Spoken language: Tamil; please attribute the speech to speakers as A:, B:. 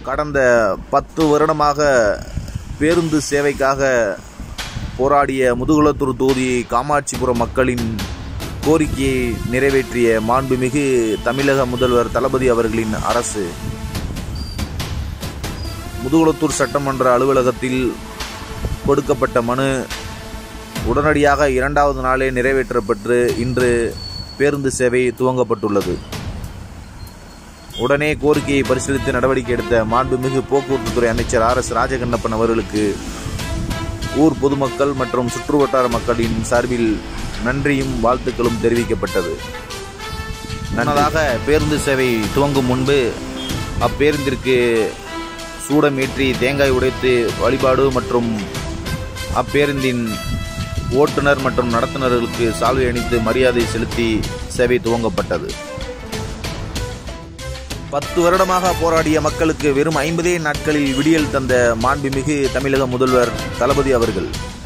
A: கடந்த பத்து வருடமாக பேருந்து சேவைக்காக போராடிய முதுகுளத்தூர் தொகுதி காமாட்சிபுரம் மக்களின் கோரிக்கையை நிறைவேற்றிய மாண்புமிகு தமிழக முதல்வர் தளபதி அவர்களின் அரசு முதுகுளத்தூர் சட்டமன்ற அலுவலகத்தில் கொடுக்கப்பட்ட மனு உடனடியாக இரண்டாவது நாளே நிறைவேற்றப்பட்டு இன்று பேருந்து சேவை துவங்கப்பட்டுள்ளது உடனே கோரிக்கையை பரிசீலித்து நடவடிக்கை எடுத்த மாண்புமிகு போக்குவரத்துத்துறை அமைச்சர் ஆர் எஸ் ராஜகண்ணப்பன் அவர்களுக்கு ஊர் பொதுமக்கள் மற்றும் சுற்றுவட்டார மக்களின் சார்பில் நன்றியும் வாழ்த்துக்களும் தெரிவிக்கப்பட்டது முன்னதாக பேருந்து சேவை துவங்கும் முன்பு அப்பேருந்திற்கு சூடமேற்றி தேங்காய் உடைத்து வழிபாடு மற்றும் அப்பேருந்தின் ஓட்டுநர் மற்றும் நடத்துனர்களுக்கு சால்வை அணிந்து மரியாதை செலுத்தி சேவை துவங்கப்பட்டது பத்து வருடமாக போராடிய மக்களுக்கு வெறும் ஐம்பதே நாட்களில் விடியல் தந்த மாண்புமிகு தமிழக முதல்வர் தளபதி அவர்கள்